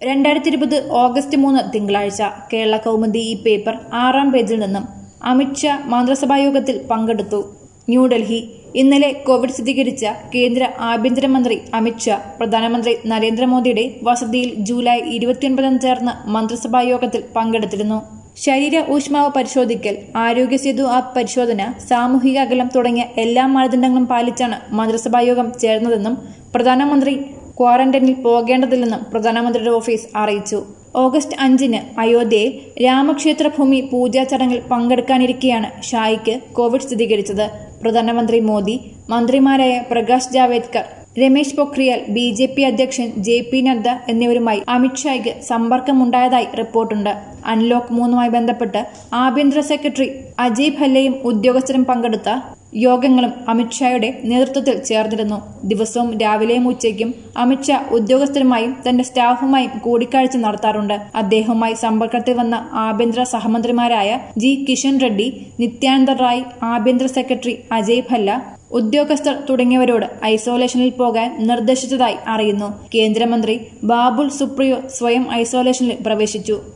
രണ്ടായിരത്തി ഇരുപത് ഓഗസ്റ്റ് മൂന്ന് തിങ്കളാഴ്ച കേരള കൗമുദി ഈ പേപ്പർ ആറാം പേജിൽ നിന്നും അമിത്ഷാ മന്ത്രിസഭാ യോഗത്തിൽ പങ്കെടുത്തു ന്യൂഡൽഹി ഇന്നലെ കോവിഡ് സ്ഥിരീകരിച്ച കേന്ദ്ര ആഭ്യന്തരമന്ത്രി അമിത്ഷാ പ്രധാനമന്ത്രി നരേന്ദ്രമോദിയുടെ വസതിയിൽ ജൂലൈ ഇരുപത്തിയൊൻപതിന് ചേർന്ന മന്ത്രിസഭാ യോഗത്തിൽ പങ്കെടുത്തിരുന്നു ശരീര ഊഷ്മാവ് പരിശോധിക്കൽ ആരോഗ്യ സേതു ആപ്പ് പരിശോധന സാമൂഹിക അകലം തുടങ്ങിയ എല്ലാ മാനദണ്ഡങ്ങളും പാലിച്ചാണ് മന്ത്രിസഭാ യോഗം ചേർന്നതെന്നും പ്രധാനമന്ത്രി ക്വാറന്റൈനിൽ പോകേണ്ടതില്ലെന്നും പ്രധാനമന്ത്രിയുടെ ഓഫീസ് അറിയിച്ചു ഓഗസ്റ്റ് അഞ്ചിന് അയോധ്യയിൽ രാമക്ഷേത്ര ഭൂമി പൂജാ ചടങ്ങിൽ പങ്കെടുക്കാനിരിക്കെയാണ് ഷായിക്ക് കോവിഡ് സ്ഥിരീകരിച്ചത് പ്രധാനമന്ത്രി മോദി മന്ത്രിമാരായ Prakash Javadekar Ramesh Pokhriyal B J P അധ്യക്ഷൻ ജെ പി നദ്ദ എന്നിവരുമായി അമിത്ഷായ്ക്ക് സമ്പർക്കമുണ്ടായതായി റിപ്പോർട്ടുണ്ട് അൺലോക്ക് മൂന്നുമായി ബന്ധപ്പെട്ട് ആഭ്യന്തര സെക്രട്ടറി അജയ് ഭല്ലയും ഉദ്യോഗസ്ഥരും പങ്കെടുത്ത യോഗങ്ങളും അമിത്ഷായുടെ നേതൃത്വത്തിൽ ചേർന്നിരുന്നു ദിവസവും രാവിലെയും ഉച്ചയ്ക്കും അമിത്ഷാ ഉദ്യോഗസ്ഥരുമായും തന്റെ സ്റ്റാഫുമായും കൂടിക്കാഴ്ച നടത്താറുണ്ട് അദ്ദേഹവുമായി സമ്പർക്കത്തിൽ വന്ന ആഭ്യന്തര സഹമന്ത്രിമാരായ ജി കിഷൻ റെഡ്ഡി നിത്യാനന്ദ റായ് ആഭ്യന്തര സെക്രട്ടറി അജയ് ഭല്ല ഉദ്യോഗസ്ഥർ തുടങ്ങിയവരോട് ഐസോലേഷനിൽ പോകാൻ നിർദ്ദേശിച്ചതായി അറിയുന്നു കേന്ദ്രമന്ത്രി ബാബുൾ സുപ്രിയോ സ്വയം ഐസോലേഷനിൽ പ്രവേശിച്ചു